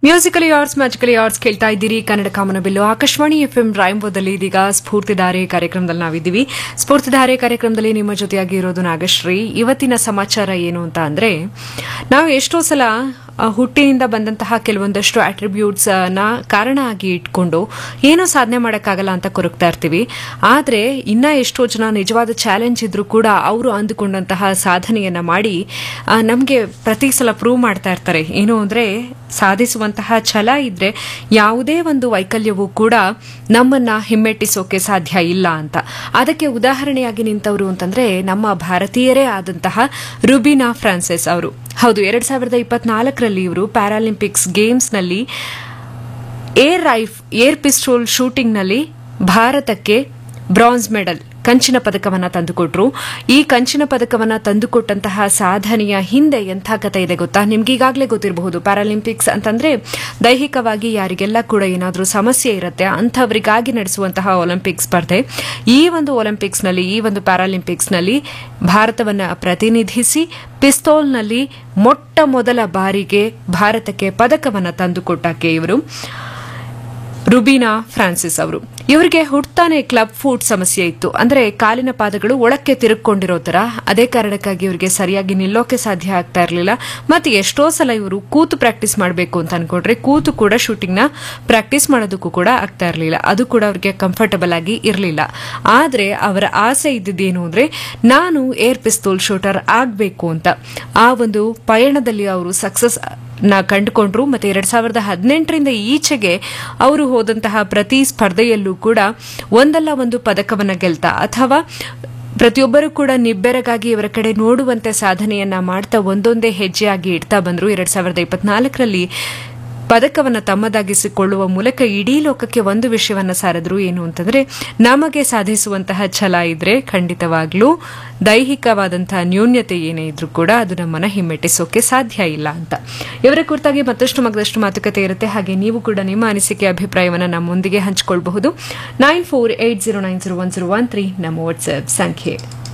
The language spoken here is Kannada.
ಮ್ಯೂಸಿಕಲಿ ಆರ್ಟ್ಸ್ ಮ್ಯಾಜಿಕಲಿ ಆರ್ಟ್ಸ್ ಕೇಳ್ತಾ ಇದ್ದೀರಿ ಕನ್ನಡ ಕಾಮನಬಿಲ್ಲು ಆಕಾಶವಾಣಿ ಎಫ್ ಎಂ ರಾಯಂಬೋದಲ್ಲಿ ಇದೀಗ ಸ್ಫೂರ್ತಿಧಾರೆ ಕಾರ್ಯಕ್ರಮದಲ್ಲಿ ನಾವಿದ್ದೀವಿ ಸ್ಫೂರ್ತಿಧಾರೆ ಕಾರ್ಯಕ್ರಮದಲ್ಲಿ ನಿಮ್ಮ ಜೊತೆಯಾಗಿ ಇರೋದು ನಾಗಶ್ರೀ ಇವತ್ತಿನ ಸಮಾಚಾರ ಏನು ಅಂತ ಅಂದ್ರೆ ನಾವು ಎಷ್ಟೋ ಸಲ ಆ, ಹುಟ್ಟಿನಿಂದ ಬಂದಂತಹ ಕೆಲವೊಂದಷ್ಟು ಅಟ್ರಿಬ್ಯೂಟ್ಸ್ ನ ಕಾರಣ ಆಗಿ ಇಟ್ಕೊಂಡು ಏನೋ ಸಾಧನೆ ಮಾಡೋಕ್ಕಾಗಲ್ಲ ಅಂತ ಕೊರಗ್ತಾ ಇರ್ತೀವಿ ಆದ್ರೆ ಇನ್ನ ಎಷ್ಟೋ ಜನ ನಿಜವಾದ ಚಾಲೆಂಜ್ ಇದ್ರೂ ಕೂಡ ಅವರು ಅಂದುಕೊಂಡಂತಹ ಸಾಧನೆಯನ್ನ ಮಾಡಿ ನಮಗೆ ಪ್ರತಿ ಸಲ ಪ್ರೂವ್ ಮಾಡ್ತಾ ಇರ್ತಾರೆ ಏನು ಅಂದ್ರೆ ಸಾಧಿಸುವಂತಹ ಛಲ ಇದ್ರೆ ಯಾವುದೇ ಒಂದು ವೈಕಲ್ಯವೂ ಕೂಡ ನಮ್ಮನ್ನ ಹಿಮ್ಮೆಟ್ಟಿಸೋಕೆ ಸಾಧ್ಯ ಇಲ್ಲ ಅಂತ ಅದಕ್ಕೆ ಉದಾಹರಣೆಯಾಗಿ ನಿಂತವರು ಅಂತಂದ್ರೆ ನಮ್ಮ ಭಾರತೀಯರೇ ಆದಂತಹ ರುಬಿನಾ ಫ್ರಾನ್ಸಿಸ್ ಅವರು ಹೌದು ಎರಡ್ ಸಾವಿರದ ಇಪ್ಪತ್ನಾಲ್ಕರಲ್ಲಿ ಇವರು ಪ್ಯಾರಾಲಿಂಪಿಕ್ಸ್ ಗೇಮ್ಸ್ನಲ್ಲಿ ಏರ್ ರೈಫ್ ಏರ್ ಪಿಸ್ಟೋಲ್ ಶೂಟಿಂಗ್ನಲ್ಲಿ ಭಾರತಕ್ಕೆ ಬ್ರಾನ್ಸ್ ಮೆಡಲ್ ಕಂಚಿನ ಪದಕವನ್ನ ತಂದುಕೊಟ್ರು ಈ ಕಂಚಿನ ಪದಕವನ್ನ ತಂದುಕೊಟ್ಟಂತಹ ಸಾಧನೆಯ ಹಿಂದೆ ಎಂಥ ಕಥೆ ಇದೆ ಗೊತ್ತಾ ನಿಮ್ಗೆ ಈಗಾಗಲೇ ಗೊತ್ತಿರಬಹುದು ಪ್ಯಾರಾಲಿಂಪಿಕ್ಸ್ ಅಂತಂದ್ರೆ ದೈಹಿಕವಾಗಿ ಯಾರಿಗೆಲ್ಲ ಕೂಡ ಏನಾದರೂ ಸಮಸ್ಯೆ ಇರುತ್ತೆ ಅಂಥವರಿಗಾಗಿ ನಡೆಸುವಂತಹ ಒಲಿಂಪಿಕ್ ಸ್ಪರ್ಧೆ ಈ ಒಂದು ಒಲಿಂಪಿಕ್ಸ್ನಲ್ಲಿ ಈ ಒಂದು ಪ್ಯಾರಾಲಿಂಪಿಕ್ಸ್ನಲ್ಲಿ ಭಾರತವನ್ನ ಪ್ರತಿನಿಧಿಸಿ ಪಿಸ್ತೋಲ್ನಲ್ಲಿ ಮೊಟ್ಟ ಮೊದಲ ಬಾರಿಗೆ ಭಾರತಕ್ಕೆ ಪದಕವನ್ನ ತಂದುಕೊಟ್ಟಕ್ಕೆ ಇವರು ರುಬೀನಾ ಫ್ರಾನ್ಸಿಸ್ ಅವರು ಇವರಿಗೆ ಹುಟ್ಟಾನೆ ಕ್ಲಬ್ ಫೂಟ್ ಸಮಸ್ಯೆ ಇತ್ತು ಅಂದ್ರೆ ಕಾಲಿನ ಪಾದಗಳು ಒಳಕ್ಕೆ ತಿರುಗಿಕೊಂಡಿರೋ ತರ ಅದೇ ಕಾರಣಕ್ಕಾಗಿ ಇವರಿಗೆ ಸರಿಯಾಗಿ ನಿಲ್ಲೋಕೆ ಸಾಧ್ಯ ಆಗ್ತಾ ಇರಲಿಲ್ಲ ಮತ್ತೆ ಎಷ್ಟೋ ಸಲ ಇವರು ಕೂತು ಪ್ರಾಕ್ಟೀಸ್ ಮಾಡಬೇಕು ಅಂತ ಅನ್ಕೊಂಡ್ರೆ ಕೂತು ಕೂಡ ಶೂಟಿಂಗ್ ನ ಪ್ರಾಕ್ಟೀಸ್ ಮಾಡೋದಕ್ಕೂ ಕೂಡ ಆಗ್ತಾ ಇರಲಿಲ್ಲ ಅದು ಕೂಡ ಅವ್ರಿಗೆ ಕಂಫರ್ಟಬಲ್ ಆಗಿ ಇರಲಿಲ್ಲ ಆದ್ರೆ ಅವರ ಆಸೆ ಇದ್ದಿದ್ದೇನು ಅಂದ್ರೆ ನಾನು ಏರ್ ಪಿಸ್ತೂಲ್ ಶೂಟರ್ ಆಗ್ಬೇಕು ಅಂತ ಆ ಒಂದು ಪಯಣದಲ್ಲಿ ಅವರು ಸಕ್ಸಸ್ ನ ಕಂಡುಕೊಂಡ್ರು ಮತ್ತೆ ಎರಡ್ ಸಾವಿರದ ಹದಿನೆಂಟರಿಂದ ಈಚೆಗೆ ಅವರು ಹೋದಂತಹ ಪ್ರತಿ ಸ್ಪರ್ಧೆಯಲ್ಲೂ ಕೂಡ ಒಂದಲ್ಲ ಒಂದು ಪದಕವನ್ನ ಗೆಲ್ತಾ ಅಥವಾ ಪ್ರತಿಯೊಬ್ಬರು ಕೂಡ ನಿಬ್ಬೆರಗಾಗಿ ಇವರ ಕಡೆ ನೋಡುವಂತೆ ಸಾಧನೆಯನ್ನ ಮಾಡ್ತಾ ಒಂದೊಂದೇ ಹೆಜ್ಜೆಯಾಗಿ ಇಡ್ತಾ ಬಂದ್ರು ಎರಡ್ ಸಾವಿರದ ಇಪ್ಪತ್ನಾಲ್ಕರಲ್ಲಿ ಪದಕವನ್ನ ತಮ್ಮದಾಗಿಸಿಕೊಳ್ಳುವ ಮೂಲಕ ಇಡೀ ಲೋಕಕ್ಕೆ ಒಂದು ವಿಷಯವನ್ನ ಸಾರಿದ್ರು ಏನು ಅಂತಂದ್ರೆ ನಮಗೆ ಸಾಧಿಸುವಂತಹ ಛಲ ಇದ್ರೆ ಖಂಡಿತವಾಗ್ಲೂ ದೈಹಿಕವಾದಂತಹ ನ್ಯೂನ್ಯತೆ ಏನೇ ಇದ್ರೂ ಕೂಡ ಅದು ನಮ್ಮನ್ನ ಹಿಮ್ಮೆಟ್ಟಿಸೋಕೆ ಸಾಧ್ಯ ಇಲ್ಲ ಅಂತ ಇವರ ಕುರಿತಾಗಿ ಮತ್ತಷ್ಟು ಮಗದಷ್ಟು ಮಾತುಕತೆ ಇರುತ್ತೆ ಹಾಗೆ ನೀವು ಕೂಡ ನಿಮ್ಮ ಅನಿಸಿಕೆ ಅಭಿಪ್ರಾಯವನ್ನ ನಮ್ಮೊಂದಿಗೆ ಹಂಚಿಕೊಳ್ಳಬಹುದು nine four eight zero nine zero one zero one three ನಮ್ಮ ವಾಟ್ಸ್ಆಪ್ ಸಂಖ್ಯೆ